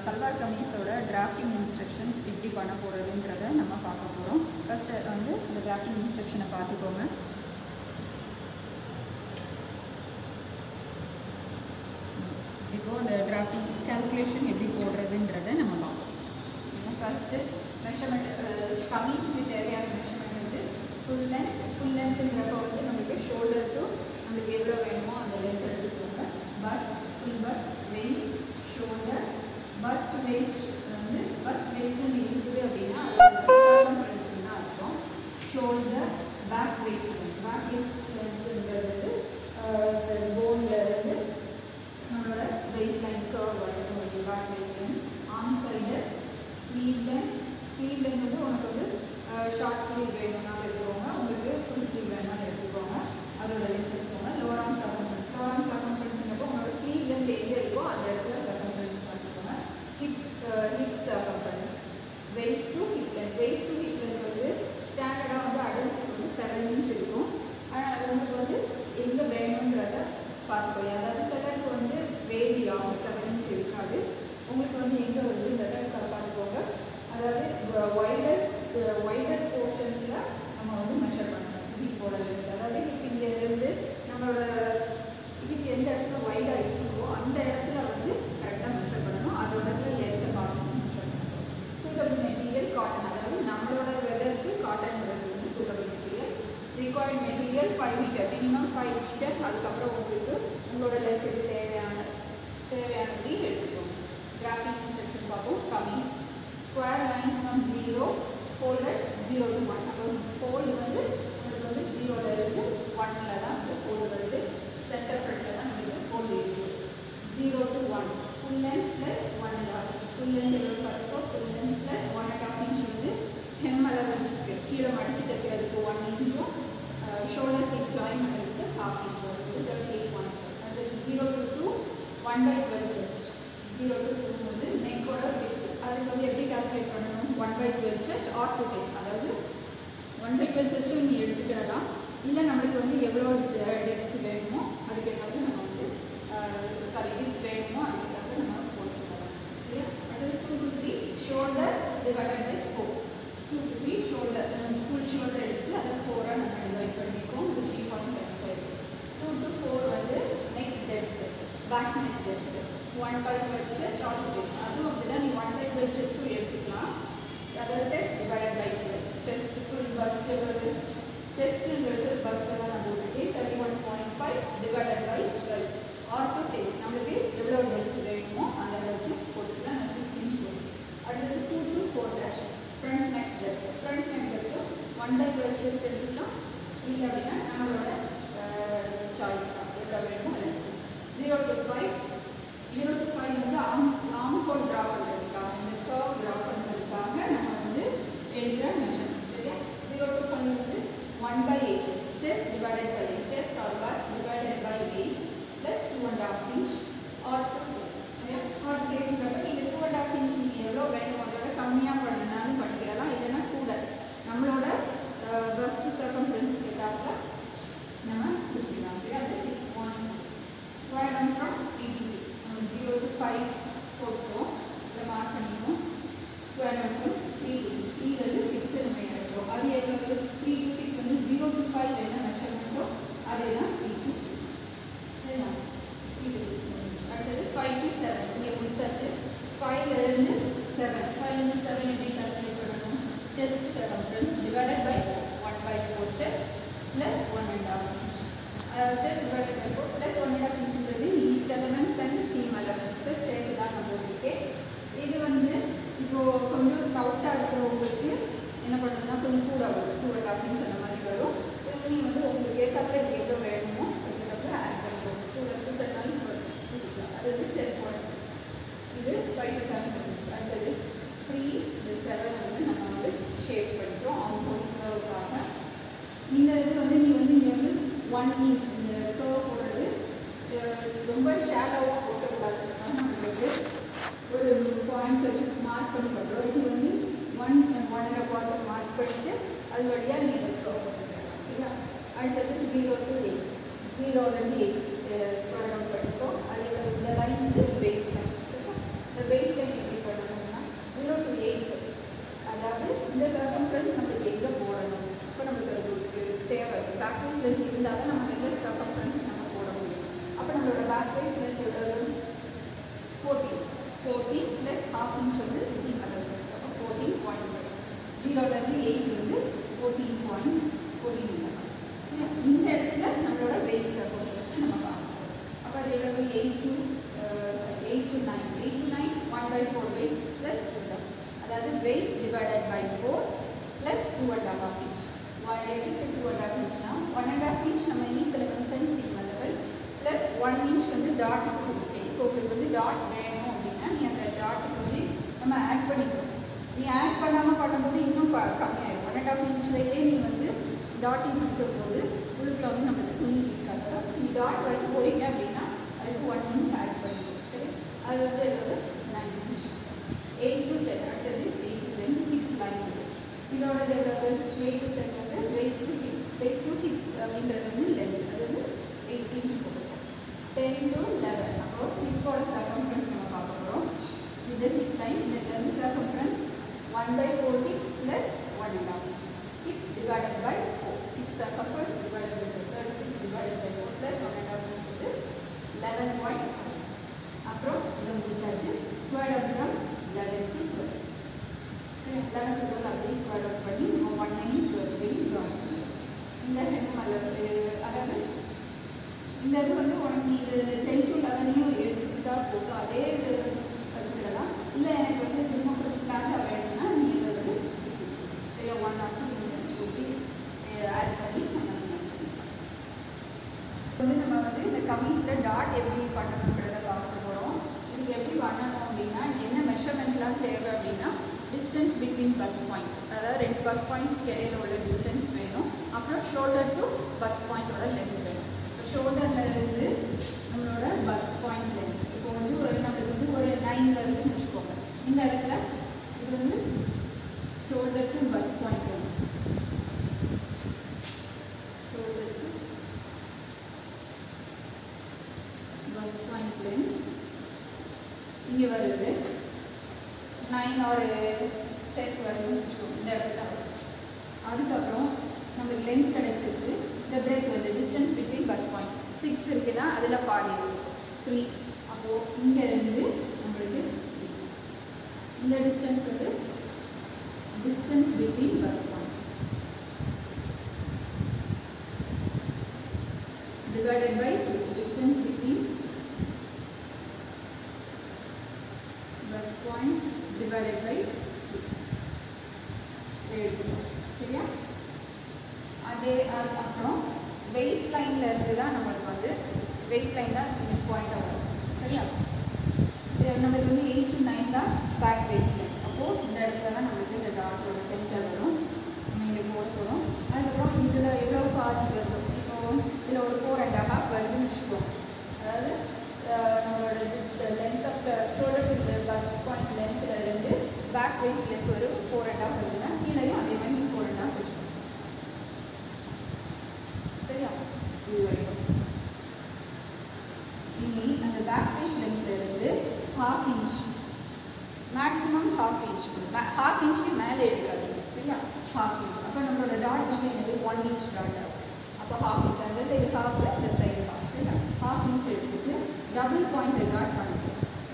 Salwar கமீஸோட drafting instruction எப்படி பண்ண போகிறதுன்றத நம்ம பார்க்க போகிறோம் ஃபஸ்ட்டு வந்து இந்த டிராஃப்டிங் இன்ஸ்ட்ரக்ஷனை பார்த்துக்கோங்க இப்போது அந்த டிராஃப்டிங் கால்குலேஷன் எப்படி போடுறதுன்றதை நம்ம பார்ப்போம் ஃபஸ்ட்டு மெஷர்மெண்ட் கமீஸுக்கு தேவையான மெஷர்மெண்ட் வந்து ஃபுல் லென்த் ஃபுல் லென்த்துங்கிறப்ப வந்து நம்மளுக்கு ஷோல்டர் டு நம்மளுக்கு எவ்வளோ வேணுமோ அந்த லென்த் எடுத்துக்கோங்க bust full bust waist shoulder bust waist வந்து பஸ்ட் வேஸ்ட்னு இருக்குது அப்படின்னா சர்க்கம்ஃபரன்ஸ் தான் அர்த்தம் shoulder back waist back waist லென்த்துன்றது வந்து போனில் இருந்து நம்மளோட பேஸ் லைன் கர்வ் வரைக்கும் முடியும் back base line arm side sleeve line sleeve line வந்து உனக்கு வந்து ஷார்ட் ஸ்லீவ் வேணும்னாலும் எடுத்துக்கோங்க உங்களுக்கு ஃபுல் ஸ்லீவ் வேணும்னாலும் எடுத்துக்கோங்க அதோட லென்த் எடுத்துக்கோங்க lower arm circumference lower arm சர்க்கம்ஃபரன்ஸ்ன்றப்போ உங்களோட ஸ்லீவ் லென்த் எங்கே இருக்கோ அந்த இடத்துல சர்க்கம்ஃபரன்ஸ் பார்த்துக்கோங்க hip hip circumference waist to hip length waist to hip length வந்து ஸ்டாண்டர்டாக வந்து அடல்ட்டுக்கு வந்து செவன் இன்ச் இருக்கும் ஆனால் உங்களுக்கு வந்து எங்கே வேணுன்றத பார்த்துக்கோங்க அதாவது சிலருக்கு வந்து வேரி ஆகும் செவன் இன்ச் இருக்காது உங்களுக்கு வந்து எங்கே வருதுன்றத பார்த்துக்கோங்க அதாவது வைடஸ்ட் வைடர் போர்ஷனில் நம்ம வந்து மெஷர் பண்ணணும் ஹிப்போட லெஃப்ட் அதாவது ஹிப் இங்கே இருந்து நம்மளோட ஹிப் எந்த இடத்துல வைடாக இருக்கோ அந்த இடத்துல வந்து கரெக்டாக மெஷர் பண்ணணும் அதோட லென்த்தை பார்த்து மெஷர் பண்ணணும் சூட்டபிள் மெட்டீரியல் காட்டன் அதாவது நம்மளோட வெதருக்கு காட்டன்ங்கிறது வந்து suitable material required material five metre minimum five metre அதுக்கப்புறம் உங்களுக்கு உங்களோட லென்த்துக்கு தேவையான தேவையானபடி எடுத்துக்கோங்க கிராஃபிக் இன்ஸ்ட்ரக்ஷன் பார்ப்போம் kameez square line from zero folded zero to one அப்போ ஃபோல்டு வந்து உங்களுக்கு வந்து ஜீரோலேருந்து ஒன்னில் தான் வந்து ஃபோல்டு வருது சென்டர் ஃப்ரண்ட்டில் தான் நம்மளுக்கு ஃபோல்டு இருக்குது zero to one full length plus one and half full length எவ்வளோ பார்த்துக்கோ full length plus one and half inch வந்து ஹெம் அலவன்ஸ்க்கு கீழே மடிச்சு தைக்கிறதுக்கு ஒன் இன்ச்சும் ஷோல்டர் சீட் ஜாயின் பண்ணுறதுக்கு ஹாஃப் இன்ச் வருது தேர்ட்டி எயிட் ஒன் அடுத்தது zero to two one by twelve chest zero to two வந்து நெக்கோட வித் அதுக்கு வந்து எப்படி கால்குலேட் பண்ணணும் one by twelve chest or two days அதாவது ஒன் பை டுவெல் செஸ்ட்டும் நீ எடுத்துக்கிடலாம் இல்லை நம்மளுக்கு வந்து எவ்வளோ டெப்த் வேணுமோ அதுக்கேற்றாவது நம்ம வந்து சாரி வித் வேணுமோ அதுக்கேற்றாவது நம்ம போட்டுக்கலாம் சரியா அடுத்தது two to three shoulder divided by four two to three shoulder நம்ம ஃபுல் ஷோல்டர் எடுத்து அதை ஃபோராக நம்ம டிவைட் பண்ணியிருக்கோம் இது three point seven five two to four வந்து neck depth back neck depth one by twelve chest or two days அதுவும் அப்படிதான் நீ ஒன் பை டுவெல் செஸ்ட்டும் எடுத்துக்கலாம் அதாவது chest divided by twelve chest full பஸ்ட்டுங்கிறது செஸ்ட்டுங்கிறது பஸ்ட்டு தான் நான் போட்டுருக்கேன் thirty one point five divided by twelve or two days நம்மளுக்கு எவ்வளோ டெப்த் வேணுமோ அந்த அளவுக்கு போட்டுக்கலாம் நான் சிக்ஸ் இன்ச் போட்டுருக்கேன் அடுத்தது two to four dash front neck depth front neck depth one by twelve chest எடுத்துக்கலாம் இல்லை அப்படின்னா நம்மளோட சாய்ஸ் தான் எவ்வளோ வேணுமோ எடுத்துக்கலாம் zero to five zero to five வந்து ஆர்ம்ஸ் ஆர்ம் கோட் ட்ரா பண்ணுறதுக்காக இந்த கர்வ் ட்ரா பண்ணுறதுக்காக நம்ம வந்து எடுக்கிற மெஷர்மெண்ட் சரியா ஜீரோ டு ஃபைவ் வந்து one by eight chest chest divided by eight chest or bust divided by eight plus two and half inch or two days சரியா or two டேஸ்ன்றப்ப நீங்கள் டூ அண்ட் ஹாஃப் இன்ச் நீங்கள் எவ்வளோ வேணுமோ அதோட கம்மியாக பண்ணினாலும் பண்ணிக்கிடலாம் இல்லைன்னா கூட நம்மளோட பஸ்ட் சர்க்கம்ஃபரன்ஸுக்கு ஏற்றாப்புல நம்ம குறிப்பிடலாம் சரி அது six point square one from three to six நம்ம ஜீரோ டு ஃபைவ் போட்டோம் இதில் மார்க் பண்ணிக்கணும் square one from three to six த்ரீலேருந்து சிக்ஸ் நம்ம எடுக்கிறோம் அது எவ்வளவு த்ரீ டு சிக்ஸ் வந்து ஜீரோ டு ஃபைவ் என்ன மெஷர்மெண்ட்டோ அதே தான் த்ரீ டு சிக்ஸ் சரிதான் த்ரீ டு சிக்ஸ் அடுத்தது ஃபைவ் டு செவன் இங்கே முடிச்சாச்சு ஃபைவ்லேருந்து செவன் ஃபைவ்லேருந்து செவன் எப்படி கால்குலேட் பண்ணணும் chest seven friends divided by one by four chest plus one and half inch chest divided by four plus one and half இன்ச்சுன்றது east elements and seam elements சேர்த்து தான் நான் போட்டிருக்கேன் இது வந்து இப்போது கொஞ்சம் ஸ்டவுட்டாக இருக்கிறவங்களுக்கு என்ன பண்ணணும்னா கொஞ்சம் கூட வரும் டூ அண்ட் ஹாஃப் இன்ச் அந்த மாதிரி வரும் இது நீ வந்து உங்களுக்கு ஏற்றாப்புல இது எவ்வளோ வேணுமோ அதுக்கப்புறம் ஆட் பண்ணிக்கோங்க கூட கூட்டனாலும் கூட்டிக்கலாம் அது வந்து செக் பண்ணணும் இது ஃபைவ் டு செவன் பண்ணிச்சு அடுத்தது த்ரீ இந்த செவன் வந்து நம்ம வந்து ஷேப் பண்ணிக்கிறோம் அவங்க போட்டுக்கிறதுக்காக இந்த இது வந்து நீ வந்து இங்கே வந்து ஒன் இன்ச் இந்த கர்வ் போடுறது ரொம்ப ஷேலோவாக போட்டக்கூடாதுனால நம்ம வந்து ஒரு பாயிண்ட் வச்சு மார்க் பண்ணி பண்ணுறோம் இது வந்து one one and quarter mark பண்ணிட்டு அது வழியாக நீ இதை கர்வ் பண்ணிக்கலாம் சரியா அடுத்தது ஜீரோ டு எயிட் ஜீரோலேருந்து எயிட் ஸ்கொயர் அவுட் பண்ணிக்கோ அதே இந்த லைன் வந்து பேஸ் லைன் இந்த பேஸ் லைன் எப்படி ஜீரோலேருந்து எயிட் வந்து ஃபோர்டீன் பாயிண்ட் ஃபோர்டீன் இந்த இடத்துல நம்மளோட பேஸ் சர்க்கம்ஃபரன்ஸ் நம்ம பார்க்கணும் அப்போ அது எவ்வளவு eight to eight to nine eight to nine one by four base plus two அதாவது base divided by four plus two and half inch எதுக்கு டூ அண்ட் ஹாஃப் இன்ச்னா ஒன் அண்ட் ஹாஃப் இன்ச் நம்ம E eleven cent C level plus one inch வந்து டாட்டுக்கு கொடுத்துருக்கேன் இப்போ உங்களுக்கு வந்து டாட் வேணும் அப்படின்னா நீ அந்த டாட்டுக்கு வந்து நம்ம ஆட் பண்ணிக்கணும் நீ ஆட் பண்ணாமல் பண்ணும்போது இன்னும் க கம்மியாயிடும் ஒன் அண்ட் ஹாஃப் இன்ச்லேயே நீ வந்து டாட்டிங் பிடிக்கும் போது உள்ளுக்குள்ள வந்து நம்மளுக்கு துணி இருக்காது நீ டாட் வைக்க போறீங்க அப்படின்னா அதுக்கு ஒன் இன்ச் ஆட் பண்ணிக்கணும் சரி அது வந்து எவ்வளவு nine inch eight to ten அடுத்தது eight to ten hip line வந்து இதோட எவ்வளவு எயிட் டு டென் வந்து waist to hip waist to hip அப்படின்றது வந்து லென்த் அது வந்து எயிட் இன்ச் போட்டுருக்கோம் டென் டு லெவன் அப்போ ஹிப்போட சர்க்கம்ஃபரன்ஸ் நம்ம பார்க்க போகிறோம் இது ஹிப் லைன் இதில் வந்து circumference one by four hip plus one and half hip divided by 4. Hip circumference divided by 4. 36 divided by 4 plus 1 and half inch வந்து 11.5. அப்புறம் இதை முடிச்சாச்சு ஸ்கொயர் அவுட் ஃப்ரம் 11 to 12. சரி 11 to 12 அப்படியே ஸ்கொயர் அவுட் பண்ணி நம்ம ஒன் நைன் டுவெல் ஜாயின் பண்ணுவோம் இந்த ஹெம் அளவு அதாவது இந்த இது வந்து உனக்கு இது டென் டு லெவனையும் எடுத்துக்கிட்டா போதும் அதே இது வச்சுக்கிடலாம் இல்லை எனக்கு வந்து திரும்ப கொஞ்சம் ஃப்ளாட்டாக வேணும்னா நீ இதை வந்து சரியா ஒன் ஆர் டூ மினிட்ஸ் கூட்டி ஆட் பண்ணி நம்ம வந்து நம்ம வந்து இந்த கமீஸில் டாட் எப்படி பண்ணணுன்றதை பார்க்க போகிறோம் இதுக்கு எப்படி பண்ணணும் அப்படின்னா என்ன மெஷர்மெண்ட்லாம் தேவை அப்படின்னா டிஸ்டன்ஸ் பிட்வீன் பஸ் பாயிண்ட்ஸ் அதாவது ரெண்டு பஸ் பாயிண்ட் இடையில உள்ள டிஸ்டன்ஸ் வேணும் அப்புறம் ஷோல்டர் டு பஸ் பாயிண்டோட லென்த் வேணும் இப்போ ஷோல்டரில் இருந்து நம்மளோட பஸ் பாயிண்ட் லென்த் இப்போ வந்து ஒரு நம்மளுக்கு வந்து ஒரு நைன் வருதுன்னு வச்சுக்கோங்க இந்த இடத்துல இது வந்து shoulder to bus point one. Shoulder to bus point length. இங்கே வருது நைன் ஒரு டென் வருதுன்னு வச்சுக்கோங்க இந்த இடத்துல வரும். அதுக்கப்புறம் நம்மளுக்கு லென்த் கிடைச்சிருச்சு இந்த பிரேக் வந்து distance between bust points six இருக்குன்னா அதில் பாதி த்ரீ அப்போது இங்கே இருந்து நம்மளுக்கு three. இந்த டிஸ்டன்ஸ் வந்து distance between bus points divided by 2 distance between bus point divided by 2 இதை எடுத்துக்கணும் சரியா அதே அது அப்புறம் வெயிஸ்ட் லைனில் இருந்து தான் நம்மளுக்கு வந்து வெயிஸ்ட் லைன் தான் மிட் பாயிண்ட் வரும் சரியா இது நம்மளுக்கு வந்து எயிட் டு நைன் தான் பேக் வேஸ்ட் லைன் அப்போது இந்த இடத்துல தான் நம்மளுக்கு இந்த டாட்டோட சென்டர் வரும் நம்ம இங்கே போட போகிறோம் அதுக்கப்புறம் இதில் எவ்வளோ பாதி வருது இப்போ இதில் ஒரு ஃபோர் அண்ட் ஹாஃப் வருதுன்னு வச்சுக்கோங்க அதாவது அஹ், நம்மளோட this length of the shoulder to bust point லென்த்தில் இருந்து பேக் வேஸ்ட் லென்த் ஒரு ஃபோர் அண்ட் ஹாஃப் வருதுன்னா கீழேயும் அதே மாதிரி ஃபோர் அண்ட் ஹாஃப் வச்சுக்கோங்க சரியா இது வரைக்கும் இனி அந்த பேக் பீஸ் லென்த்ல இருந்து half inch maximum half inch half இன்ச்சுக்கு மேலே எடுக்காதீங்க சரியா ஹாஃப் இன்ச் அப்போ நம்மளோட டாட் வந்து என்னது ஒன் இன்ச் டாட் அப்போ ஹாஃப் இன்ச் அந்த சைடு ஹாஃப் இந்த சைடு ஹாஃப் சரியா ஹாஃப் இன்ச் எடுத்துட்டு டபுள் பாயிண்ட் டாட் பண்ணிக்கணும்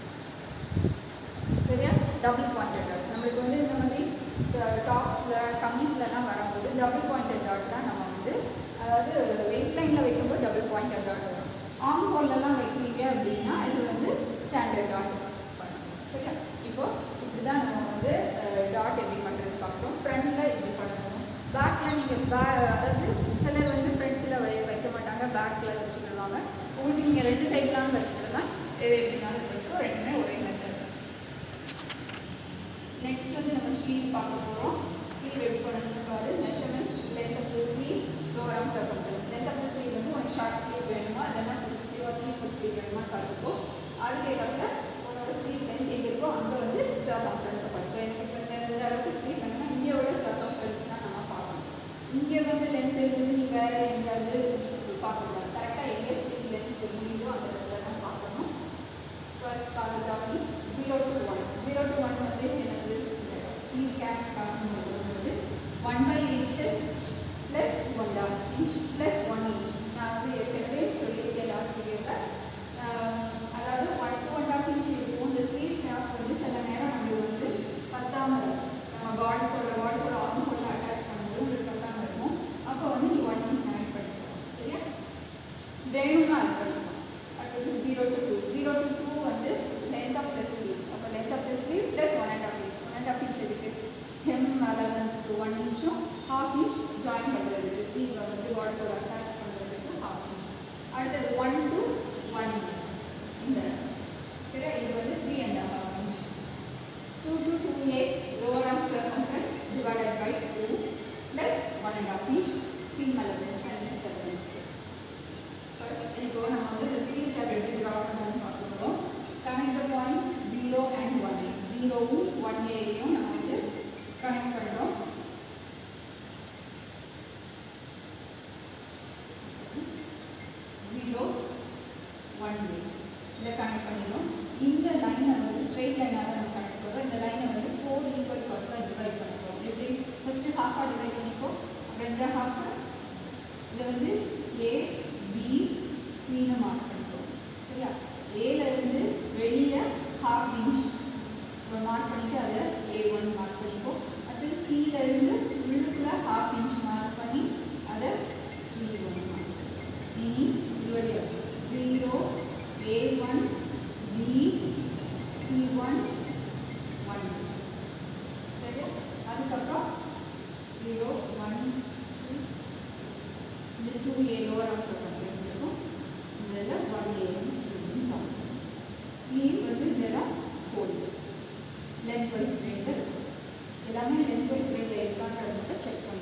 சரியா டபுள் பாயிண்டட் டாட் நம்மளுக்கு வந்து இந்த மாதிரி டாப்ஸில் கம்மீஸ்லலாம் வரும்போது டபுள் பாயிண்டட் டாட் தான் நம்ம வந்து அதாவது வேஸ்ட் லைனில் வைக்கும்போது டபுள் பாயிண்டட் டாட் வரும் ஆம் ஹோல்லலாம் வைக்கிறீங்க அப்படின்னா இது வந்து ஸ்டாண்டர்ட் டாட் பண்ணணும் சரியா இப்போ இப்படி தான் நம்ம வந்து டாட் எப்படி பண்ணுறது பார்க்குறோம் ஃப்ரண்ட்டில் இப்படி பண்ணணும் பேக்கில் நீங்கள் பே அதாவது சிலர் வந்து ஃப்ரண்ட்டில் வை வைக்க மாட்டாங்க பேக்கில் வச்சுக்கிடுவாங்க உங்களுக்கு நீங்கள் ரெண்டு சைட்லாம் வச்சுக்கிடலாம் எது எப்படினாலும் இது பண்ணிக்கோ ரெண்டுமே ஒரே மெத்தட் நெக்ஸ்ட் வந்து நம்ம ஸ்லீவ் பார்க்க போகிறோம் ஸ்லீவ் எப்படி பண்ணணும்னு பாரு measurements length of the sleeve lower of circumference length of the sleeve வந்து உனக்கு ஷார்ட் ஸ்லீவ் வேணுமா இல்லைன்னா full sleeve three full sleeve வேணுமா பார்த்துக்கோ அதுக்கு ஏற்றாப்புல உன்னோட ஸ்லீவ் லென்த் எங்கே இருக்கோ அங்கே வந்து சர்க்கம்ஃபரன்ஸை பார்த்துக்கோ எனக்கு இப்போ இந்த இந்த அளவுக்கு ஸ்லீவ் வேணும்னா இங்கேயோட சர்க்கம்ஃபரன்ஸ் தான் நம்ம பார்க்கணும் இங்கே வந்து லென்த் இருந்துட்டு நீ வேறு எங்கேயாவது பார்க்கக்கூடாது கரெக்டாக எங்கே ஸ்லீவ் லென்த் முடியுதோ அந்த இடத்துல தான் பார்க்கணும் ஃபர்ஸ்ட் பார்த்து கவனி zero to one zero to one வந்து எனக்கு ஸ்லீவ் கேப் பார்க்கும்போது வந்து one by inches plus one half inch plus one inch நான் வந்து ஏற்கனவே சொல்லியிருக்கேன் லாஸ்ட் வீடியோவில் அதாவது one to one half inch இருக்கும் இந்த ஸ்லீவ் கேப் வந்து சில நேரம் நம்மளுக்கு வந்து பத்தாம இருக்கும் நம்ம பாடிஸோட பாடிஸோட ஆர்மோட ஜீரோவும் ஒன் ஏயும் நம்ம வந்து கனெக்ட் பண்ணுறோம் ஜீரோ ஒன் ஏ இதை கனெக்ட் பண்ணிடும் இந்த லைனை வந்து ஸ்ட்ரெயிட் லைனாக நம்ம கனெக்ட் பண்ணுறோம் இந்த லைனை வந்து ஃபோர் ஈக்குவல் பார்ட்ஸாக டிவைட் பண்ணுறோம் எப்படி ஃபஸ்ட்டு ஹாஃபாக டிவைட் பண்ணிக்கோ அப்புறம் இந்த ஹாஃபை இதை வந்து ஏ பி சின்னு மார்க் பண்ணிக்கோ சரியா ஏல இருந்து வெளியில் ஹாஃப் இன்ச் இப்போ மார்க் பண்ணிட்டு அதை ஏ ஒன் மார்க் பண்ணிக்கோ அடுத்து சில இருந்து உள்ளுக்குள்ள ஹாஃப் இன்ச் மார்க் பண்ணி அதை சி ஒன் மார்க் இனி இதோடைய zero A one B C one one சரியா அதுக்கப்புறம் ஜீரோ ஒன் டூ இந்த two A lower of circumference இருக்கும் இந்த இதில் ஒன் ஏ டூன்னு சொல்லுவோம் சி வந்து இந்த இடம் ஃபோல்டு லென்த் வைஸ் ரேட்டு எல்லாமே லென்த் வைஸ் ரேட்டில் இருக்காங்கிறத மட்டும் செக் பண்ணி